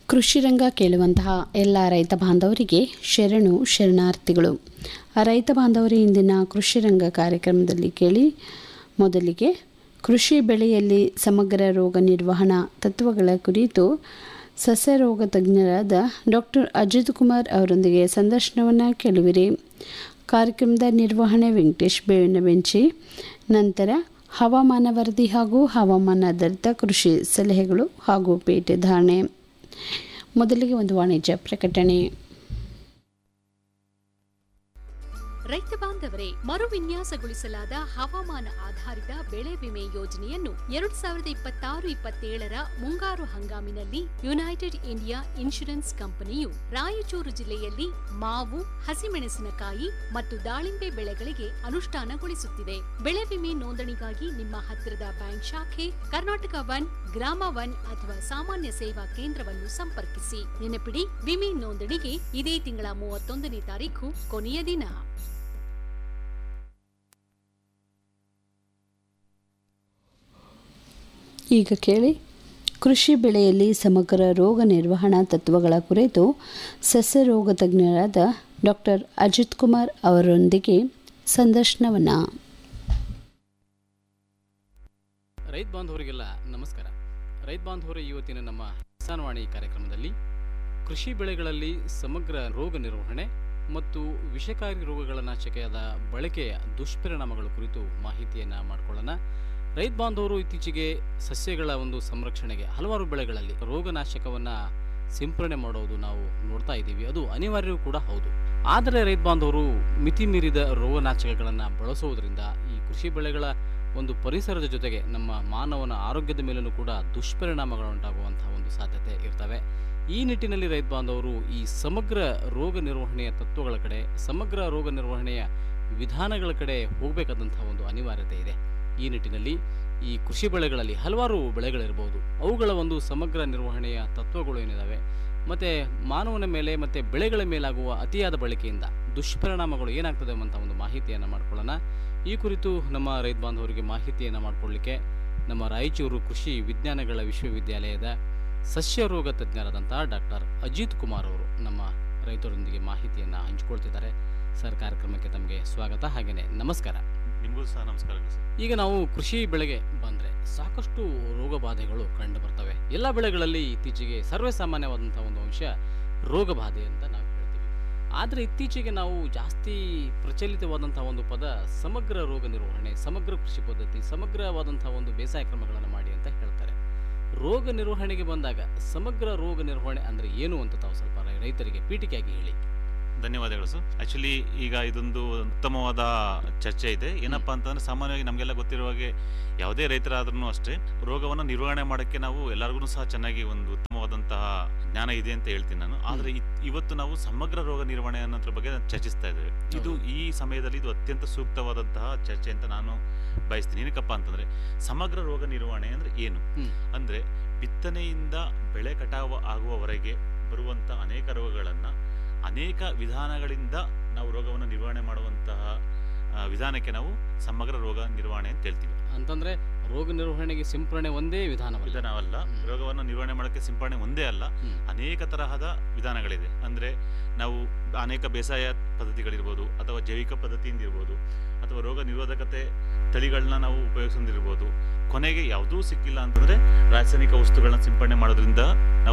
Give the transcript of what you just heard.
ಕೃಷಿ ರಂಗ ಕೇಳುವಂತಹ ಎಲ್ಲ ರೈತ ಬಾಂಧವರಿಗೆ ಶರಣು ಶರಣಾರ್ಥಿಗಳು ರೈತ ಬಾಂಧವರ ಇಂದಿನ ಕೃಷಿ ರಂಗ ಕಾರ್ಯಕ್ರಮದಲ್ಲಿ ಕೇಳಿ ಮೊದಲಿಗೆ ಕೃಷಿ ಬೆಳೆಯಲ್ಲಿ ಸಮಗ್ರ ರೋಗ ನಿರ್ವಹಣಾ ತತ್ವಗಳ ಕುರಿತು ಸಸ್ಯ ರೋಗ ತಜ್ಞರಾದ ಡಾಕ್ಟರ್ ಅಜಿತ್ ಕುಮಾರ್ ಅವರೊಂದಿಗೆ ಸಂದರ್ಶನವನ್ನು ಕೇಳುವಿರಿ ಕಾರ್ಯಕ್ರಮದ ನಿರ್ವಹಣೆ ವೆಂಕಟೇಶ್ ಬೇವಿನ ಬೆಂಚಿ ನಂತರ ಹವಾಮಾನ ವರದಿ ಹಾಗೂ ಹವಾಮಾನಾಧಾರಿತ ಕೃಷಿ ಸಲಹೆಗಳು ಹಾಗೂ ಪೇಟೆ ಧಾರಣೆ ಮೊದಲಿಗೆ ಒಂದು ವಾಣಿಜ್ಯ ಪ್ರಕಟಣೆ ರೈತ ಬಾಂಧವರೇ ಮರುವಿನ್ಯಾಸಗೊಳಿಸಲಾದ ಹವಾಮಾನ ಆಧಾರಿತ ಬೆಳೆ ವಿಮೆ ಯೋಜನೆಯನ್ನು ಎರಡ್ ಸಾವಿರದ ಇಪ್ಪತ್ತಾರು ಇಪ್ಪತ್ತೇಳರ ಮುಂಗಾರು ಹಂಗಾಮಿನಲ್ಲಿ ಯುನೈಟೆಡ್ ಇಂಡಿಯಾ ಇನ್ಶೂರೆನ್ಸ್ ಕಂಪನಿಯು ರಾಯಚೂರು ಜಿಲ್ಲೆಯಲ್ಲಿ ಮಾವು ಹಸಿಮೆಣಸಿನಕಾಯಿ ಮತ್ತು ದಾಳಿಂಬೆ ಬೆಳೆಗಳಿಗೆ ಅನುಷ್ಠಾನಗೊಳಿಸುತ್ತಿದೆ ಬೆಳೆ ವಿಮೆ ನೋಂದಣಿಗಾಗಿ ನಿಮ್ಮ ಹತ್ತಿರದ ಬ್ಯಾಂಕ್ ಶಾಖೆ ಕರ್ನಾಟಕ ವನ್ ಗ್ರಾಮ ವನ್ ಅಥವಾ ಸಾಮಾನ್ಯ ಸೇವಾ ಕೇಂದ್ರವನ್ನು ಸಂಪರ್ಕಿಸಿ ನೆನಪಿಡಿ ವಿಮೆ ನೋಂದಣಿಗೆ ಇದೇ ತಿಂಗಳ ಮೂವತ್ತೊಂದನೇ ತಾರೀಖು ಕೊನೆಯ ದಿನ ಈಗ ಕೇಳಿ ಕೃಷಿ ಬೆಳೆಯಲ್ಲಿ ಸಮಗ್ರ ರೋಗ ನಿರ್ವಹಣಾ ತತ್ವಗಳ ಕುರಿತು ಸಸ್ಯ ರೋಗ ತಜ್ಞರಾದ ಡಾಕ್ಟರ್ ಅಜಿತ್ ಕುಮಾರ್ ಅವರೊಂದಿಗೆ ಸಂದರ್ಶನವನ್ನು ರೈತ ಬಾಂಧವರಿಗೆಲ್ಲ ನಮಸ್ಕಾರ ರೈತ ಬಾಂಧವರ ಇವತ್ತಿನ ನಮ್ಮ ಕಿಸಾನ್ವಾಣಿ ಕಾರ್ಯಕ್ರಮದಲ್ಲಿ ಕೃಷಿ ಬೆಳೆಗಳಲ್ಲಿ ಸಮಗ್ರ ರೋಗ ನಿರ್ವಹಣೆ ಮತ್ತು ವಿಷಕಾರಿ ರೋಗಗಳ ನಾಶಕೆಯಾದ ಬಳಕೆಯ ದುಷ್ಪರಿಣಾಮಗಳ ಕುರಿತು ಮಾಹಿತಿಯನ್ನು ಮಾಡಿಕೊಳ್ಳೋಣ ರೈತ ಬಾಂಧವರು ಇತ್ತೀಚೆಗೆ ಸಸ್ಯಗಳ ಒಂದು ಸಂರಕ್ಷಣೆಗೆ ಹಲವಾರು ಬೆಳೆಗಳಲ್ಲಿ ರೋಗನಾಶಕವನ್ನು ಸಿಂಪರಣೆ ಮಾಡೋದು ನಾವು ನೋಡ್ತಾ ಇದ್ದೀವಿ ಅದು ಅನಿವಾರ್ಯವೂ ಕೂಡ ಹೌದು ಆದರೆ ರೈತ ಬಾಂಧವರು ಮಿತಿ ಮೀರಿದ ರೋಗನಾಶಕಗಳನ್ನು ಬಳಸುವುದರಿಂದ ಈ ಕೃಷಿ ಬೆಳೆಗಳ ಒಂದು ಪರಿಸರದ ಜೊತೆಗೆ ನಮ್ಮ ಮಾನವನ ಆರೋಗ್ಯದ ಮೇಲೂ ಕೂಡ ದುಷ್ಪರಿಣಾಮಗಳುಂಟಾಗುವಂತಹ ಒಂದು ಸಾಧ್ಯತೆ ಇರ್ತವೆ ಈ ನಿಟ್ಟಿನಲ್ಲಿ ರೈತ ಬಾಂಧವರು ಈ ಸಮಗ್ರ ರೋಗ ನಿರ್ವಹಣೆಯ ತತ್ವಗಳ ಕಡೆ ಸಮಗ್ರ ರೋಗ ನಿರ್ವಹಣೆಯ ವಿಧಾನಗಳ ಕಡೆ ಹೋಗಬೇಕಾದಂತಹ ಒಂದು ಅನಿವಾರ್ಯತೆ ಇದೆ ಈ ನಿಟ್ಟಿನಲ್ಲಿ ಈ ಕೃಷಿ ಬೆಳೆಗಳಲ್ಲಿ ಹಲವಾರು ಬೆಳೆಗಳಿರ್ಬೋದು ಅವುಗಳ ಒಂದು ಸಮಗ್ರ ನಿರ್ವಹಣೆಯ ತತ್ವಗಳು ಏನಿದಾವೆ ಮತ್ತು ಮಾನವನ ಮೇಲೆ ಮತ್ತು ಬೆಳೆಗಳ ಮೇಲಾಗುವ ಅತಿಯಾದ ಬಳಕೆಯಿಂದ ದುಷ್ಪರಿಣಾಮಗಳು ಏನಾಗ್ತದೆ ಅಂತ ಒಂದು ಮಾಹಿತಿಯನ್ನು ಮಾಡ್ಕೊಳ್ಳೋಣ ಈ ಕುರಿತು ನಮ್ಮ ರೈತ ಬಾಂಧವರಿಗೆ ಮಾಹಿತಿಯನ್ನು ಮಾಡಿಕೊಳ್ಳಿಕ್ಕೆ ನಮ್ಮ ರಾಯಚೂರು ಕೃಷಿ ವಿಜ್ಞಾನಗಳ ವಿಶ್ವವಿದ್ಯಾಲಯದ ಸಸ್ಯ ರೋಗ ತಜ್ಞರಾದಂಥ ಡಾಕ್ಟರ್ ಅಜಿತ್ ಕುಮಾರ್ ಅವರು ನಮ್ಮ ರೈತರೊಂದಿಗೆ ಮಾಹಿತಿಯನ್ನು ಹಂಚಿಕೊಳ್ತಿದ್ದಾರೆ ಸರ್ ಕಾರ್ಯಕ್ರಮಕ್ಕೆ ತಮಗೆ ಸ್ವಾಗತ ಹಾಗೆಯೇ ನಮಸ್ಕಾರ ನಿಮಗೂ ಸಹ ನಮಸ್ಕಾರಗಳು ಸರ್ ಈಗ ನಾವು ಕೃಷಿ ಬೆಳೆಗೆ ಬಂದರೆ ಸಾಕಷ್ಟು ರೋಗ ಬಾಧೆಗಳು ಕಂಡು ಬರ್ತವೆ ಎಲ್ಲ ಬೆಳೆಗಳಲ್ಲಿ ಇತ್ತೀಚೆಗೆ ಸರ್ವೇ ಸಾಮಾನ್ಯವಾದಂಥ ಒಂದು ಅಂಶ ರೋಗ ಬಾಧೆ ಅಂತ ನಾವು ಹೇಳ್ತೀವಿ ಆದರೆ ಇತ್ತೀಚೆಗೆ ನಾವು ಜಾಸ್ತಿ ಪ್ರಚಲಿತವಾದಂಥ ಒಂದು ಪದ ಸಮಗ್ರ ರೋಗ ನಿರ್ವಹಣೆ ಸಮಗ್ರ ಕೃಷಿ ಪದ್ಧತಿ ಸಮಗ್ರವಾದಂಥ ಒಂದು ಬೇಸಾಯ ಕ್ರಮಗಳನ್ನು ಮಾಡಿ ಅಂತ ಹೇಳ್ತಾರೆ ರೋಗ ನಿರ್ವಹಣೆಗೆ ಬಂದಾಗ ಸಮಗ್ರ ರೋಗ ನಿರ್ವಹಣೆ ಅಂದರೆ ಏನು ಅಂತ ತಾವು ಸ್ವಲ್ಪ ರೈ- ರೈತರಿಗೆ ಪೀಠಿಕೆಯಾಗಿ ಹೇಳಿ ಧನ್ಯವಾದಗಳು ಸರ್ ಆಕ್ಚುಲಿ ಈಗ ಇದೊಂದು ಉತ್ತಮವಾದ ಚರ್ಚೆ ಇದೆ ಏನಪ್ಪಾ ಅಂತಂದ್ರೆ ಸಾಮಾನ್ಯವಾಗಿ ನಮಗೆಲ್ಲ ಗೊತ್ತಿರುವ ಹಾಗೆ ಯಾವುದೇ ರೈತರಾದ್ರೂ ಅಷ್ಟೇ ರೋಗವನ್ನು ನಿರ್ವಹಣೆ ಮಾಡೋಕ್ಕೆ ನಾವು ಎಲ್ಲರಿಗೂ ಸಹ ಚೆನ್ನಾಗಿ ಒಂದು ಉತ್ತಮವಾದಂತಹ ಜ್ಞಾನ ಇದೆ ಅಂತ ಹೇಳ್ತೀನಿ ನಾನು ಆದರೆ ಇತ್- ಇವತ್ತು ನಾವು ಸಮಗ್ರ ರೋಗ ನಿರ್ವಹಣೆ ಅನ್ನೋದ್ರ ಬಗ್ಗೆ ಚರ್ಚಿಸ್ತಾ ಇದ್ದೇವೆ ಇದು ಹೌದು. ಈ ಸಮಯದಲ್ಲಿ ಇದು ಅತ್ಯಂತ ಸೂಕ್ತವಾದಂತಹ ಚರ್ಚೆ ಅಂತ ನಾನು ಬಯಸ್ತೀನಿ ಏನಕ್ಕಪ್ಪ ಅಂತಂದ್ರೆ ಸಮಗ್ರ ರೋಗ ನಿರ್ವಹಣೆ ಅಂದ್ರೆ ಏನು ಹ್ಮ್. ಅಂದ್ರೆ ಬಿತ್ತನೆಯಿಂದ ಬೆಳೆ ಕಟಾವು ಆಗುವವರೆಗೆ ಬರುವಂತ ಅನೇಕ ರೋಗಗಳನ್ನ ಅನೇಕ ವಿಧಾನಗಳಿಂದ ನಾವು ರೋಗವನ್ನು ನಿರ್ವಹಣೆ ಮಾಡುವಂತಹ ಆ, ವಿಧಾನಕ್ಕೆ ನಾವು ಸಮಗ್ರ ರೋಗ ನಿರ್ವಹಣೆ ಅಂತ ಹೇಳ್ತೀವಿ ಅಂತಂದ್ರೆ ರೋಗ ನಿರ್ವಹಣೆಗೆ ಸಿಂಪರಣೆ ಒಂದೇ ವಿಧಾನವಲ್ಲ ವಿಧಾನವಲ್ಲ ಹ್ಮ್. ರೋಗವನ್ನು ನಿರ್ವಹಣೆ ಮಾಡೋಕ್ಕೆ ಸಿಂಪರಣೆ ಒಂದೇ ಅಲ್ಲ ಹ್ಮ್. ಅನೇಕ ತರಹದ ವಿಧಾನಗಳಿದೆ ಅಂದ್ರೆ ನಾವು ಅನೇಕ ಬೇಸಾಯ ಪದ್ಧತಿಗಳಿರ್ಬೋದು ಅಥವಾ ಜೈವಿಕ ಪದ್ಧತಿಯಿಂದ ಇರ್ಬೋದು ಅಥವಾ ರೋಗ ನಿರೋಧಕತೆ ತಳಿಗಳನ್ನ ನಾವು ಉಪಯೋಗಿಸೋದಿರ್ಬೋದು ಕೊನೆಗೆ ಯಾವುದೂ ಸಿಕ್ಕಿಲ್ಲ ಅಂತಂದ್ರೆ ರಾಸಾಯನಿಕ ವಸ್ತುಗಳನ್ನ ಸಿಂಪಡಣೆ ಮಾಡೋದ್ರಿಂದ ನಾವು